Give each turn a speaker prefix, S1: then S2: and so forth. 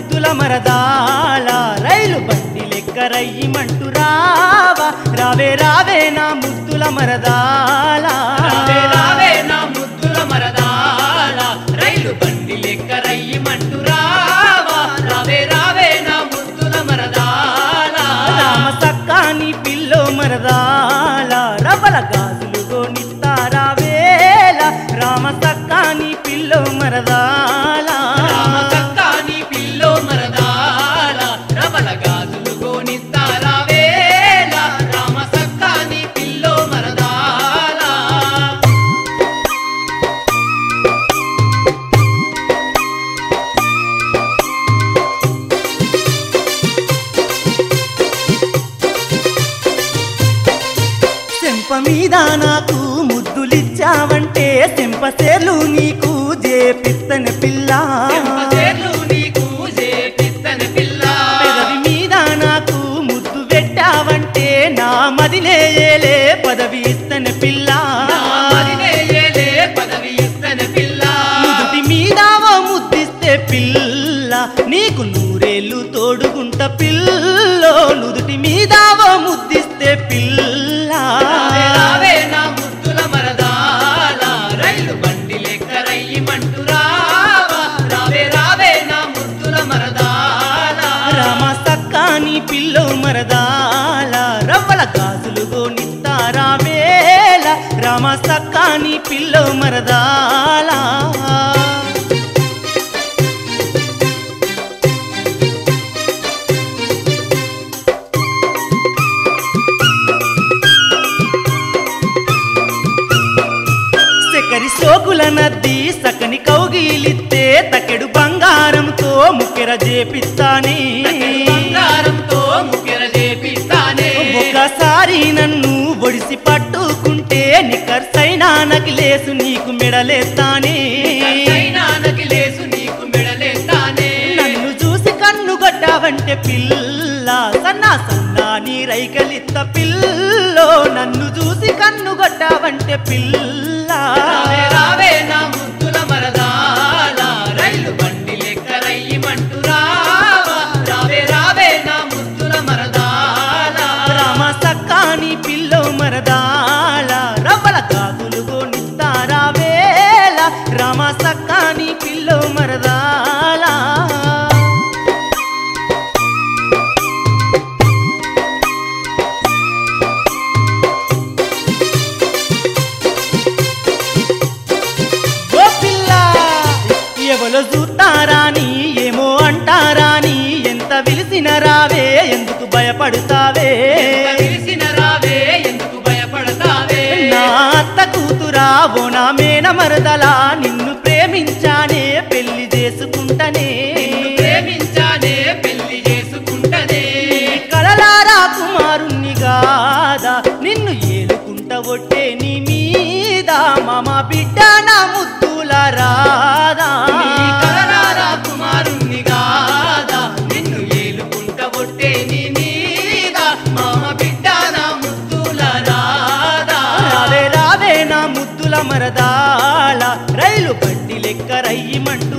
S1: ముద్దుల మరదాల రైలు బండి లెక్క రయ్యమంటూ రావా రావే రావే నా ముద్దుల మరదాల
S2: రావే రావే నా ముద్దుల మరదాల రైలు బండి లెక్క రయ్యమంటూ రావా రావే రావే నా ముద్దుల మరదాల
S1: రామ సక్కాని పిల్లో మరదాల రబల గాజులు గోనిస్తారా వేళ రామ సక్కాని పిల్లో మరదాల
S2: రామ చక్కాని పిల్లో మరదాల రమల గాజులు గోనిస్తారా వేళ రామ చక్కాని పిల్లో మరదాల
S1: చెంప మీద నాకు ముద్దులిచ్చావంటే చెంప సేర్లు నీకు జేపిత్తన పిల్ల
S2: చెంపచేర్లు నీకు చేపిత్తని పిల్ల
S1: పెదవి మీద నాకు ముద్దు పెట్టావంటే నా మదిలేయలే పదవి ఇస్తన పిల్ల
S2: నా మదినే ఏలే పదవి ఇస్తని పిల్ల
S1: నుదుటి మీద ఓ ముద్దిస్తే పిల్ల నీకు నూరేళ్ళు తోడుగుంట పిల్లో నుదుటి మీద ఓ ముద్దిస్తే పిల్ల
S2: రావే రావే నా ముద్దుల మరదాల రైలు బండి లెక్క రయ్యమంటూ రావా రావే రావే నా ముద్దుల మరదాల
S1: రామ సక్కాని పిల్లో మరదాల రవ్వల గాజులు గోనిస్తారా వేళ రామ సక్కాని పిల్లో మరదాల సెకరి సోకుల నద్ది సకని కౌగిలిస్తే తకెడు బంగారంతో ముక్కెర జేపిస్తానే
S2: బంగారంతో ముఖ్యర చేపిస్తానే
S1: ఒకసారి నన్ను ఒడిసి పట్టుకుంటే నికర్సైనా నకిలేసు నీకు మెడలేస్తానే
S2: నాన్నకి లేసు నీకు మెడలేస్తానే
S1: నన్ను చూసి కన్ను గడ్డావంటే పిల్ల సన్నా సన్నా నీ రైకలిత్త పిల్లో నన్ను చూసి కన్ను గడ్డావంటే పిల్ల
S2: రావే రావే నా ముద్దుల మరదాల రైలు బండి లెక్క రయ్యమంటూ రావా రావే రావే నా ముద్దుల మరదాల
S1: రామ సక్కాని పిల్లో మరదాల రవ్వల కాకులు గోనిస్తారా వేళ రామ సక్కాని పిల్లో మరదాల ఓ పిల్ల ఎవలో చూస్తారాని ఏమో అంటారాని ఎంత విలిసిన రావే ఎందుకు భయపడతావే
S2: తెలిసిన రావే ఎందుకు భయపడతావే
S1: నా అత్త కూతురా ఓ నా మేన మరదలా నిన్ను ప్రేమించానే పెళ్లి చేసుకుంటనే
S2: నిన్ను ప్రేమించానే పెళ్లి చేసుకుంటనే
S1: కలలారా కుమారుణ్ణి గాదా నిన్ను ఏలుకుంట ఒట్టే నీ మీద మామ బిడ్డ నా ముద్దుల రాదా
S2: నీ కలరారా కుమారుణ్ణి గాదా నిన్ను ఏలుకుంట ఒట్టే నీ మీద మామ బిడ్డ నా ముద్దుల రాదా
S1: రావే రావే నా ముద్దుల మరదాల రైలు బండి లెక్క రయ్యమంటూ